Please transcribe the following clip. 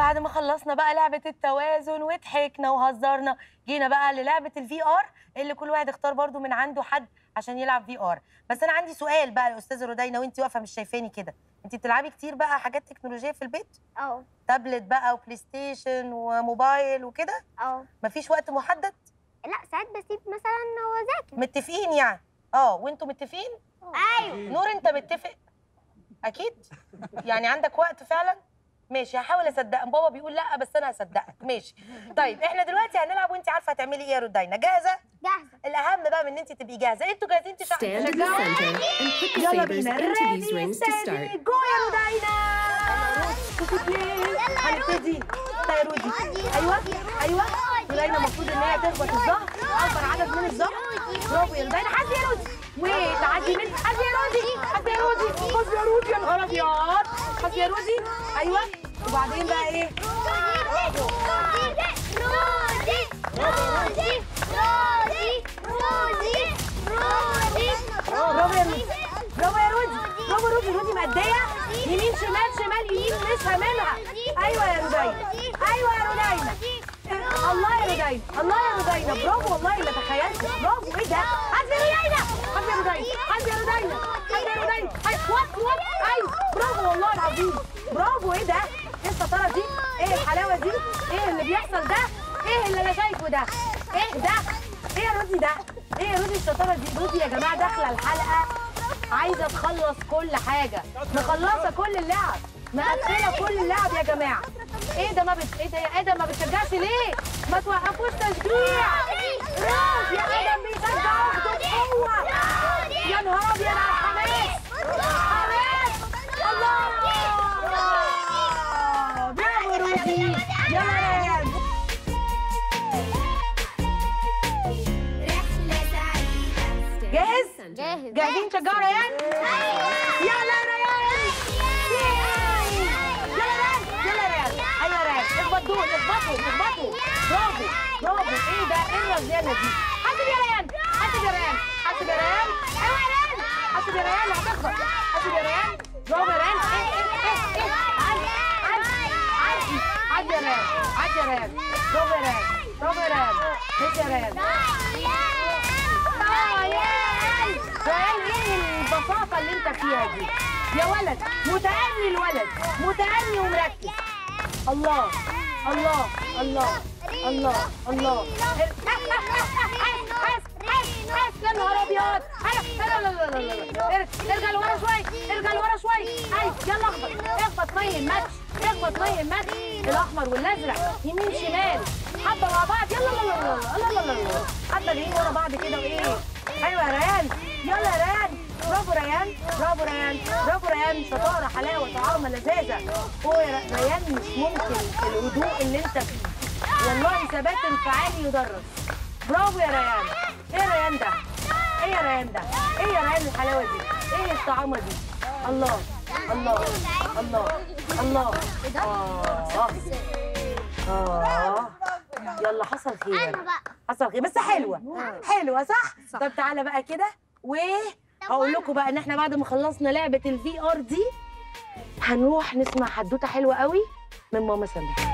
بعد ما خلصنا بقى لعبة التوازن وضحكنا وهزرنا جينا بقى للعبة الفي ار اللي كل واحد اختار برضو من عنده حد عشان يلعب في ار بس انا عندي سؤال بقى يا استاذة رودينا وانت واقفة مش شايفاني كده انت بتلعبي كتير بقى حاجات تكنولوجية في البيت اه تابلت بقى وبلاي ستيشن وموبايل وكده اه مفيش وقت محدد لا ساعات بسيب مثلا هو ذاكر متفقين يعني اه وانتوا متفقين ايوه نور انت متفق اكيد يعني عندك وقت فعلا ماشي هحاول اصدقك بابا بيقول لا بس انا هصدقك ماشي طيب احنا دلوقتي هنلعب وانت عارفه هتعملي ايه يا رودينا جاهزه جاهزه الاهم بقى من ان انت تبقي جاهزه انتوا جاهزين تشع- Stand in the تشجعوا center and put the يلا sabers بينا into these ready, rings to steady, start. go يا رودينا هنبتدي يا رودي ايوه ايوه رودينا المفروض ان هي تخبط الظهر اكبر عدد من الظهر برافو يا رودينا حد يا رودي وتعدي من حد يا رودي حد يا رودي حد يا رودي يا نهار ابيض حد يا رودي ايوه وبعدين بقى ايه برافو يا رودي برافو يا رودي برافو رودي رودي ماديه يمين شمال شمال يمين مش همامها ايوه يا رودينا ايوه يا رودينا الله يا رودينا الله يا رودينا برافو والله ما تخيلتش برافو ايه ده حسبي يا رودينا حسبي يا رودينا حسبي يا رودينا حسبي يا رودينا حسبي وات وات ايوه برافو والله العظيم برافو ايه ده ايه الشطاره دي ايه الحلاوه دي ايه اللي بيحصل ده ايه اللي انا شايفه ده ايه ده ايه يا رودي ده ايه يا رودي الشطاره دي رودي يا جماعه داخله الحلقه عايزه تخلص كل حاجه مخلصه كل اللعب مقفله كل اللعب يا جماعه ايه ده ما بت... ايه ده يا ادم ما بتشجعش ليه ما توقفوش تشجيع روح يا ادم بيشجع اخته بقوه يا نهار ابيض على الحماس حماس الله برافو رودي يلا يا ريان جاهز جاهز جاهزين تشجعوا ريان يلا يا ريان يلا يا ريان يلا يا ريان ايوه يا ريان اخبط دول اخبطوا اخبطوا برافو برافو ايه ده ايه الرزانه دي حاسب يا ريان حاسب يا ريان حاسب يا ريان ايوه يا ريان حاسب يا ريان هتخبط حاسب يا ريان برافو يا ريان ايه ايه ايه ايه عدي عدي عدي عدي يا ريان عدي يا ريان برافو يا ريان برافو يا ريان ماشي يا ريان آه، ياي. ريان ايه البساطة اللي انت فيها دي يا ولد متأني الولد متأني ومركز الله الله الله الله الله حس حس حس يا نهار ابيض لا لا لا لا لا ارجع لورا شوي ارجع لورا شوي اي يلا اخبط اخبط مي الماتش اخبط مي الماتش الاحمر والازرق يمين شمال حبه مع بعض يلا لا لا لا لا لا لا حبه جايين ورا بعض كده وايه ايوه يا ريان يلا يا ريان برافو ريان برافو ريان برافو ريان شطاره حلاوه طعامه لذاذه هو يا ر- ريان مش ممكن الهدوء اللي انت فيه والله ثبات انفعالي يدرس برافو يا ريان ايه يا ريان ده ايه يا ريان ده ايه يا ريان الحلاوه دي ايه الطعامه دي الله الله الله الله اه اه يلا حصل خير انا بقى حصل خير بس حلوه حلوه صح طب تعالى بقى كده وهقول لكم بقى ان احنا بعد ما خلصنا لعبه الفي ار دي هنروح نسمع حدوته حلوه قوي من ماما ساميه